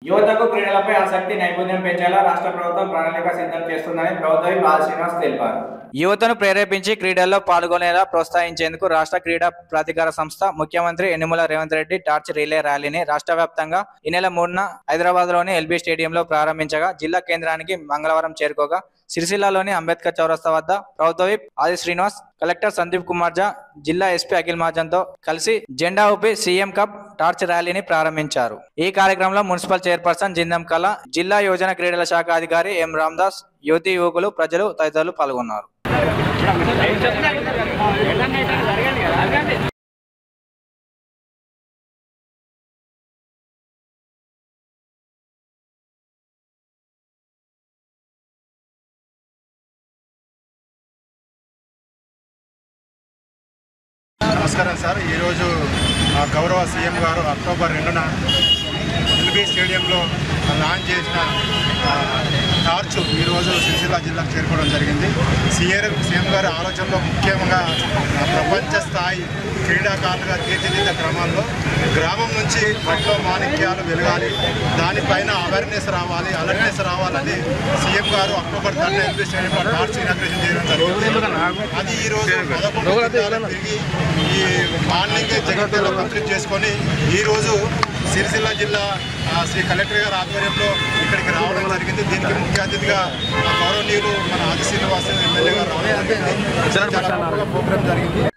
యువతకు క్రీడలపై ఆసక్తి నైపుణ్యం పెంచేలా రాష్ట్ర ప్రభుత్వం ప్రణాళిక సిద్ధం చేస్తుందని ప్రభుత్వ బాల శ్రీనివాస్ తెలిపారు యువతను ప్రేరేపించి క్రీడల్లో పాల్గొనేలా ప్రోత్సహించేందుకు రాష్ట్ర క్రీడా ప్రాధికార సంస్థ ముఖ్యమంత్రి యనుమల రేవంత్ రెడ్డి టార్చ్ రిలే ర్యాలీని రాష్ట్ర వ్యాప్తంగా ఈ నెల మూడున హైదరాబాద్ లోని ఎల్బీ స్టేడియంలో ప్రారంభించగా జిల్లా కేంద్రానికి మంగళవారం చేరుకోగా సిరిసిల్లాలోని అంబేద్కర్ చౌరస్తా వద్ద ప్రభుత్వ విప్ ఆది శ్రీనివాస్ కలెక్టర్ సందీప్ కుమార్ జా జిల్లా ఎస్పీ అఖిల్ మహాజన్ తో కలిసి జెండా ఊపి సీఎం కప్ టార్చ్ ర్యాలీని ప్రారంభించారు ఈ కార్యక్రమంలో మున్సిపల్ చైర్పర్సన్ జిందం కళ జిల్లా యోజన క్రీడల శాఖ అధికారి ఎం రామ్దాస్ యువతి యువకులు ప్రజలు తదితరులు పాల్గొన్నారు నమస్కారం సార్ ఈరోజు ఆ, గౌరవ సీఎం గారు అక్టోబర్ రెండున ఎల్బీ స్టేడియంలో లాంచ్ చేసిన ఆ, టార్చ్ ఈరోజు సిరిసిల్ల జిల్లాకు చేరుకోవడం జరిగింది సీఎం సీఎం గారి ఆలోచనలో ముఖ్యంగా ఆ, ప్రపంచ స్థాయి క్రీడాకారులుగా తీర్చిదిద్దే క్రమంలో గ్రామం నుంచి మట్లో మాణిక్యాలు వెలగాలి దానిపైన అవేర్నెస్ రావాలి అలర్నెస్ రావాలని సీఎం గారు అక్టోబర్ థర్డ్ ఎల్బీ స్టేడియంలో టార్చ్ ఇనాగ్రేషన్ చేయడం జరిగింది అది ఈ రోజు పదకొండు జిల్లాలకు తిరిగి ఈ మార్నింగ్ జగిత్యాల కంప్లీట్ చేసుకొని ఈ రోజు సిరిసిల్ల జిల్లా ఆ, శ్రీ కలెక్టర్ గారి ఆధ్వర్యంలో ఇక్కడికి రావడం జరిగింది దీనికి ముఖ్య అతిథిగా ఆ, గౌరవనీయులు మన ఆది శ్రీనివాస ఎమ్మెల్యే గారు రావడం జరిగింది చాలా గొప్పగా ప్రోగ్రాం జరిగింది